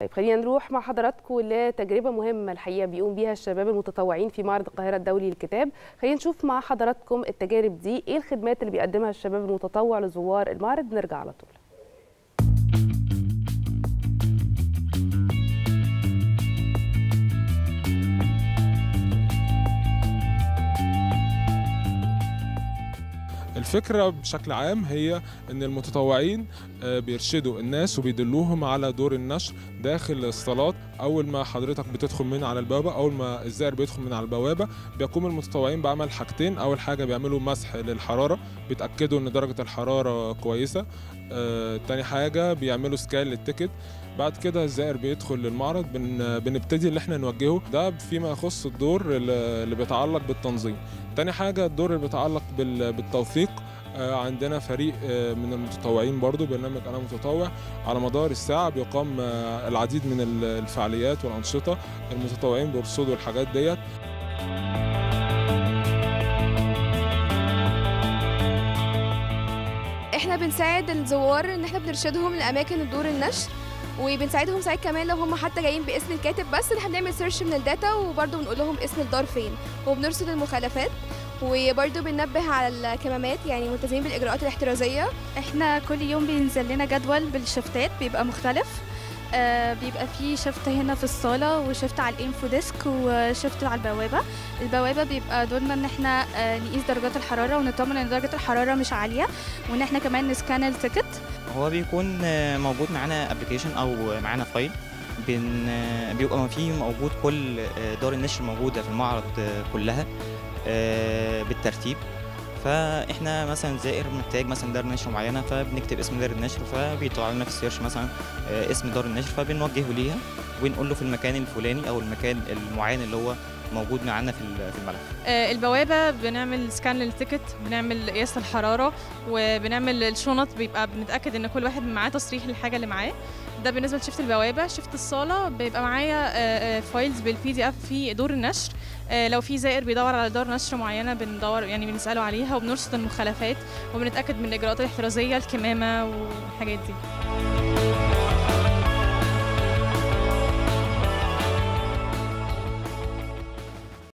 طيب خلينا نروح مع حضراتكم لتجربة مهمة الحقيقة بيقوم بيها الشباب المتطوعين في معرض القاهرة الدولي للكتاب خلينا نشوف مع حضراتكم التجارب دي ايه الخدمات اللي بيقدمها الشباب المتطوع لزوار المعرض نرجع على طول الفكرة بشكل عام هي ان المتطوعين بيرشدوا الناس وبيدلوهم على دور النشر داخل الصالات اول ما حضرتك بتدخل من على البوابة اول ما الزائر بيدخل من على البوابة بيقوم المتطوعين بعمل حاجتين اول حاجة بيعملوا مسح للحرارة بيتأكدوا ان درجة الحرارة كويسة آه، تاني حاجة بيعملوا سكان للتيكت بعد كده الزائر بيدخل للمعرض بن بنبتدي اللي احنا نوجهه ده فيما يخص الدور اللي بيتعلق بالتنظيم تاني حاجة الدور اللي بيتعلق بالتوثيق عندنا فريق من المتطوعين برضو برنامج أنا متطوع على مدار الساعة بيقام العديد من الفعاليات والأنشطة المتطوعين بيرصدوا الحاجات ديت احنا بنساعد الزوار ان احنا بنرشدهم لاماكن الدور النشر وبنساعدهم ساعات كمان لو هم حتى جايين باسم الكاتب بس ان احنا بنعمل سيرش من الداتا وبرده بنقول لهم اسم الدار فين وبنرصد المخالفات وبرده بننبه على الكمامات يعني ملتزمين بالاجراءات الاحترازيه احنا كل يوم بينزل لنا جدول بالشفتات بيبقى مختلف آه بيبقى في شفت هنا في الصاله وشفت على الانفو ديسك وشفت على البوابه البوابه بيبقى دورنا ان احنا آه نقيس درجات الحراره ونطمن ان درجه الحراره مش عاليه وان احنا كمان نسكان التيكت هو بيكون موجود معانا ابلكيشن او معانا فايل بن بيبقى فيه موجود كل دار النشر موجوده في المعرض كلها بالترتيب فاحنا مثلا زائر محتاج مثلا دار نشر معينه فبنكتب اسم دار النشر فبيطلع لنا في السيرش مثلا اسم دار النشر فبنوجهه ليها ونقول له في المكان الفلاني او المكان المعين اللي هو موجود معانا في في الملف البوابه بنعمل سكان للتيكت بنعمل قياس الحراره وبنعمل الشنط بيبقى بنتاكد ان كل واحد معاه تصريح الحاجه اللي معاه ده بالنسبه لشفت البوابه شفت الصاله بيبقى معايا فايلز بالبي دي اف في دور النشر لو في زائر بيدور على دار نشر معينه بندور يعني بنساله عليها وبنرصد المخالفات وبنتاكد من الاجراءات الاحترازيه الكمامه والحاجات دي